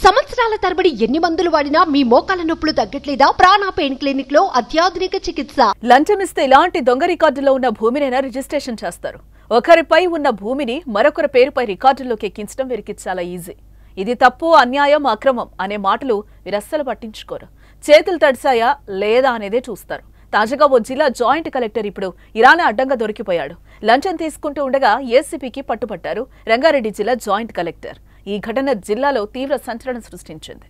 సంవత్సరాల తరబడి ఎన్ని మందులు వాడినా మీ మోకాల నొప్పులు తగ్గట్లేదా ప్రాణ పెయిన్ క్లినిక్ లో అత్యాధునిక చికిత్స లంచమిస్తే ఇలాంటి దొంగ రికార్డులో ఉన్న భూమినైనా రిజిస్ట్రేషన్ చేస్తారు ఒకరిపై ఉన్న భూమిని మరొకరి పేరుపై రికార్డుల్లోకి ఎక్కించడం వీరికి చాలా ఈజీ ఇది తప్పు అన్యాయం అక్రమం అనే మాటలు వీరస్సలు పట్టించుకోరు చేతులు తడిసాయా లేదా అనేదే చూస్తారు తాజాగా ఓ జిల్లా జాయింట్ కలెక్టర్ ఇప్పుడు ఇరానే అడ్డంగా దొరికిపోయాడు లంచం తీసుకుంటూ ఉండగా ఏసీపీకి పట్టుపట్టారు రంగారెడ్డి జిల్లా జాయింట్ కలెక్టర్ ఈ ఘటన జిల్లాలో తీవ్ర సంచలనం సృష్టించింది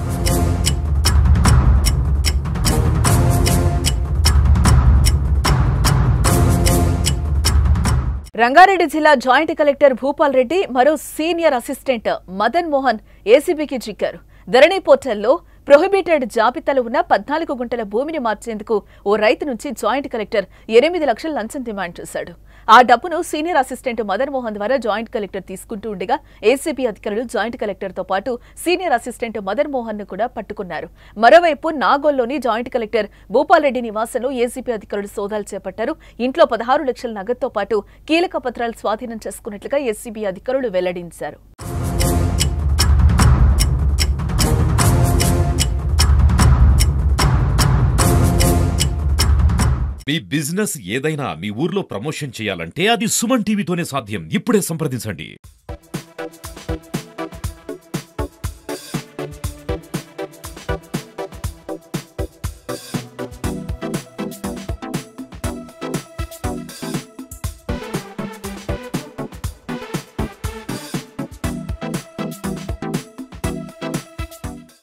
రంగారెడ్డి జిల్లా జాయింట్ కలెక్టర్ భూపాల్ రెడ్డి మరో సీనియర్ అసిస్టెంట్ మదన్ మోహన్ ఏసీబీకి చిక్కారు ధరణి పోర్టల్లో ప్రొహిబిటెడ్ జాబితాలో ఉన్న పద్నాలుగు గుంటల భూమిని మార్చేందుకు ఓ రైతు నుంచి జాయింట్ కలెక్టర్ ఎనిమిది లక్షల లంచం డిమాండ్ చేశాడు ఆ డబ్బును సీనియర్ అసిస్టెంట్ మదన్ మోహన్ ద్వారా జాయింట్ కలెక్టర్ తీసుకుంటూ ఉండగా ఏసీబీ అధికారులు జాయింట్ కలెక్టర్ తో పాటు సీనియర్ అసిస్టెంట్ మదన్ మోహన్ ను కూడా పట్టుకున్నారు మరోవైపు నాగోల్లోని జాయింట్ కలెక్టర్ భూపాల్ రెడ్డి నివాసంలో ఏసీబీ అధికారులు సోదాలు చేపట్టారు ఇంట్లో పదహారు లక్షల నగదుతో పాటు కీలక పత్రాలు స్వాధీనం చేసుకున్నట్లుగా ఏసీబీ అధికారులు వెల్లడించారు మీ బిజినెస్ ఏదైనా మీ ఊర్లో ప్రమోషన్ చేయాలంటే అది సుమన్ టీవీతోనే సాధ్యం ఇప్పుడే సంప్రదించండి